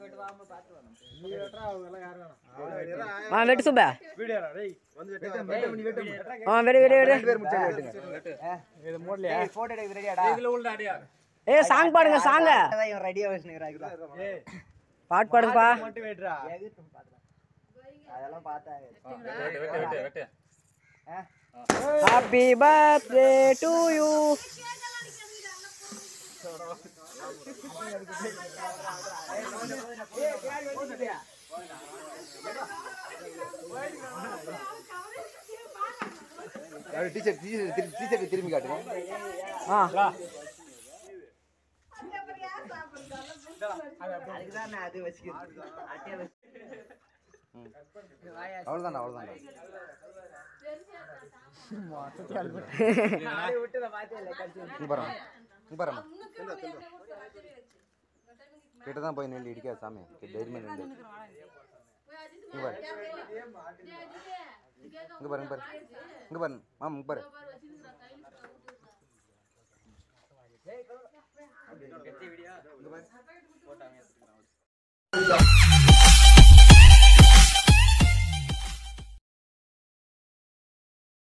ஆ வெட்டு சுப்பா ஆ வெடு வெடு வெடு போட்டோ எடுக்க ரெடியாடா ஏ சாங் பாடுங்க சாங்க இவன் ரெடியா வச்சுக்கிறாங்க பாட்டு பாடுங்கப்பா அதெல்லாம் பார்த்தா happy birthday to you teacher teacher teacher திரும்பி காட்டுங்க ஆ அதுக்குதான் நான் அது வச்சுக்கிறேன் அட்டையை வச்சு அவ்வளோதான்டா அவ்வளோதான்டா விட்டு பார்த்தே இல்லை கட்சி இங்கே பாருங்க இங்கே பாருங்க கிட்ட தான் போய் நின்று இடிக்காது சாமி தைரியமாக நின்று இங்கே பாரு இங்கே பாரு இங்கே பாரு இங்கே பாரு மாம் இங்கே பாரு இங்கே பாரு